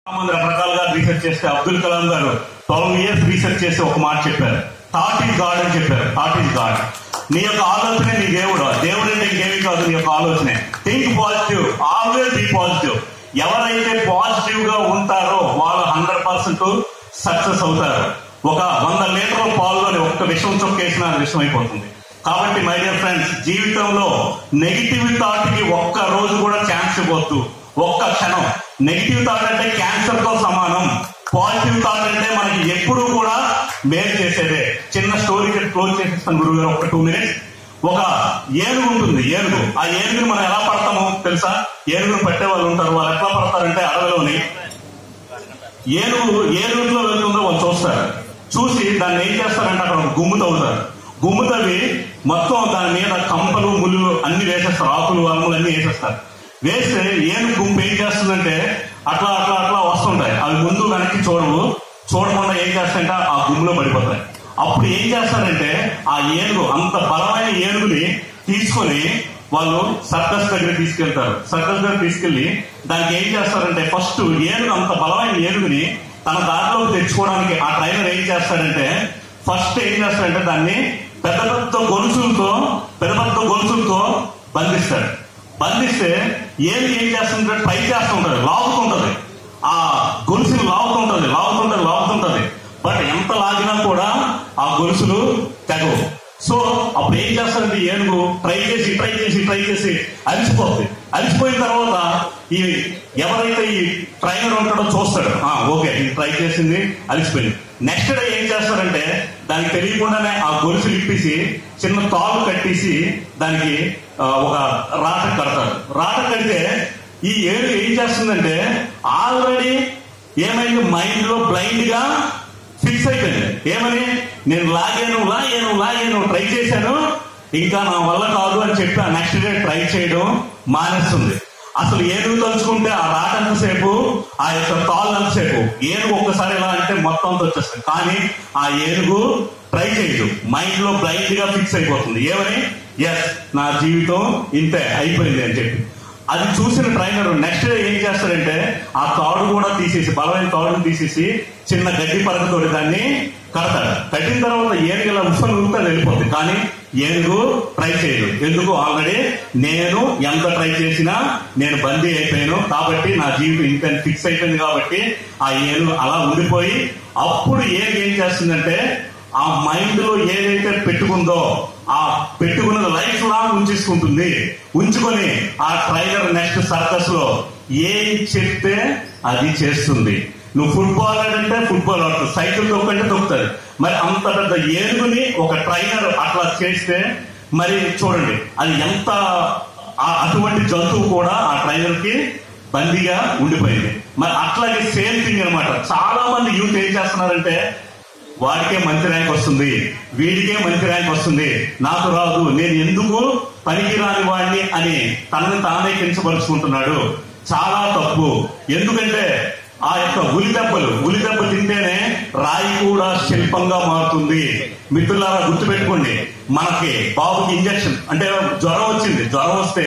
మంది రకరకాలుగా రీసెర్చ్ చేస్తే అబ్దుల్ కలాం గారు ట్వెల్వ్ ఇయర్స్ రీసెర్చ్ చేసి ఒక మాట చెప్పారు థాట్ ఈజ్ గాడ్ అని చెప్పారు థాట్ ఈజ్ గాడ్ నీ యొక్క ఆలోచనే నీ దేవుడు దేవుడు అంటే ఇంకేమీ కాదు నీ యొక్క ఆలోచనే think positive always be positive ఎవరైతే పాజిటివ్ గా ఉంటారో వాళ్ళు హండ్రెడ్ పర్సెంట్ సక్సెస్ అవుతారు ఒక వంద లీటర్ల పాలులోని ఒక్క విషం చొక్కేసిన అది విషం అయిపోతుంది కాబట్టి మై డియర్ ఫ్రెండ్స్ జీవితంలో నెగిటివ్ థాట్ కి ఒక్క రోజు కూడా ఛాన్స్ ఇవ్వద్దు ఒక్క క్షణం నెగిటివ్ థాట్ అంటే క్యాన్సర్ తో సమానం పాజిటివ్ థాట్ అంటే మనకి ఎప్పుడు కూడా మేలు చేసేదే చిన్న స్టోరీ క్లోజ్ చేసేస్తాను గురువు గారు ఒక టూ మినిట్స్ ఒక ఏనుగు ఉంటుంది ఏనుగు ఆ ఏనుగుని మనం ఎలా పడతామో తెలుసా ఏనుగును పట్టే వాళ్ళు ఉంటారు వాళ్ళు ఎట్లా పడతారంటే అడవిలోని ఏనుగు ఏ రూట్లో వెళ్తుందో వాళ్ళు చూస్తారు చూసి దాన్ని ఏం చేస్తారంటే అక్కడ ఒక గుమ్ము తవ్వుతారు గుమ్ము తవ్వి మొత్తం దాని మీద కంపలు ముళ్ళు అన్ని వేసేస్తారు ఆకులు అమ్ములు అన్ని వేసేస్తారు వేస్తే ఏనుగు గుంపు ఏం చేస్తుందంటే అట్లా అట్లా అట్లా వస్తుంటాయి అవి ముందు వెనక్కి చూడవు చూడకుండా ఏం చేస్తాయంటే ఆ గుమ్ములో పడిపోతాయి అప్పుడు ఏం చేస్తారంటే ఆ ఏనుగు అంత బలమైన ఏనుగుని తీసుకొని వాళ్ళు సర్కస్ దగ్గర తీసుకెళ్తారు సర్కస్ దగ్గర తీసుకెళ్లి దానికి ఏం చేస్తారంటే ఫస్ట్ ఏనుగు అంత బలమైన ఏనుగుని తన దారిలోకి తెచ్చుకోవడానికి ఆ ట్రైనర్ ఏం చేస్తాడంటే ఫస్ట్ ఏం చేస్తాడంటే దాన్ని పెద్ద పెద్ద గొలుసులతో పెద్ద పెద్ద గొలుసులతో బంధిస్తాడు బంధిస్తే ఏనుగు ఏం చేస్తుంటే ట్రై చేస్తుంటది లాగుతుంటది ఆ గొలుసులు లాగుతుంటది లాగుతుంటది లాగుతుంటది బట్ ఎంత లాగినా కూడా ఆ గొలుసులు తెగవు సో అప్పుడు ఏం చేస్తారంటే ఏనుగు ట్రై చేసి ట్రై చేసి ట్రై చేసి అలిసిపోతుంది అలిసిపోయిన తర్వాత ఈ ఎవరైతే ఈ ట్రైనర్ ఉంటాడో చూస్తాడు ఆ ఓకే ఇది ట్రై చేసింది అలిసిపోయింది నెక్స్ట్ డే ఏం చేస్తారంటే దానికి తెలియకుండానే ఆ గొలుసులు ఇప్పేసి చిన్న తాళ్ళు కట్టేసి దానికి ఆ, ఒక రాట కడతారు రాట కడితే ఈ ఏనుగు ఏం చేస్తుందంటే ఆల్రెడీ ఏమైంది మైండ్ లో బ్లైండ్ గా ఫిక్స్ అయిపోయింది ఏమని నేను లాగాను లాగాను లాగాను ట్రై చేశాను ఇంకా నా వల్ల కాదు అని చెప్పి ఆ నెక్స్ట్ డే ట్రై చేయడం మానేస్తుంది అసలు ఏనుగు తలుచుకుంటే ఆ రాటంతసేపు ఆ యొక్క తాళ్ళంతసేపు ఏనుగు ఒక్కసారి ఎలా అంటే మొత్తం అంతా వచ్చేస్తుంది కానీ ఆ ఏనుగు ట్రై చేయదు మైండ్ లో బ్లైండ్ గా ఫిక్స్ అయిపోతుంది ఏమని ఎస్ నా జీవితం ఇంతే అయిపోయింది అని చెప్పి అది చూసిన ట్రైనర్ నెక్స్ట్ డే ఏం చేస్తాడంటే ఆ తాడు కూడా తీసేసి బలమైన తాడును తీసేసి చిన్న గడ్డి పరకతో దాన్ని కడతాడు కట్టిన తర్వాత ఏనుగు ఇలా ఉత్సవం ఊరుతా వెళ్ళిపోతుంది కానీ ఏనుగు ట్రై చేయదు ఎందుకు ఆల్రెడీ నేను ఎంత ట్రై చేసినా నేను బందీ అయిపోయాను కాబట్టి నా జీవితం ఇంత ఫిక్స్ అయిపోయింది కాబట్టి ఆ ఏనుగు అలా ఉండిపోయి అప్పుడు ఏనుగు ఏం చేస్తుందంటే ఆ మైండ్ లో ఏదైతే పెట్టుకుందో ఆ పెట్టుకున్నది లైఫ్ లాంగ్ ఉంచేసుకుంటుంది ఉంచుకొని ఆ ట్రైనర్ నెక్స్ట్ సర్కస్ లో ఏం చెప్తే అది చేస్తుంది నువ్వు ఫుట్బాల్ ఆడంటే ఫుట్బాల్ ఆడుతుంది సైకిల్ తొక్కంటే తొక్కుతుంది మరి అంత పెద్ద ఏనుగుని ఒక ట్రైనర్ అట్లా చేస్తే మరి చూడండి అది ఎంత ఆ- అటువంటి జంతువు కూడా ఆ ట్రైనర్ కి బందీగా ఉండిపోయింది మరి అట్లాగే సేమ్ థింగ్ అన్నమాట చాలా మంది యూత్ ఏం చేస్తున్నారంటే వాడికే మంచి ర్యాంక్ వస్తుంది వీడికే మంచి ర్యాంక్ వస్తుంది నాకు రాదు నేను ఎందుకు పనికిరాని వాడిని అని తనని తానే కించపరుచుకుంటున్నాడు చాలా తప్పు ఎందుకంటే ఆ యొక్క ఉలి దెబ్బలు ఉలి దెబ్బ తింటేనే రాయి కూడా శిల్పంగా మారుతుంది మిత్రులారా గుర్తుపెట్టుకోండి మనకి బాబుకి ఇంజక్షన్ అంటే జ్వరం వచ్చింది జ్వరం వస్తే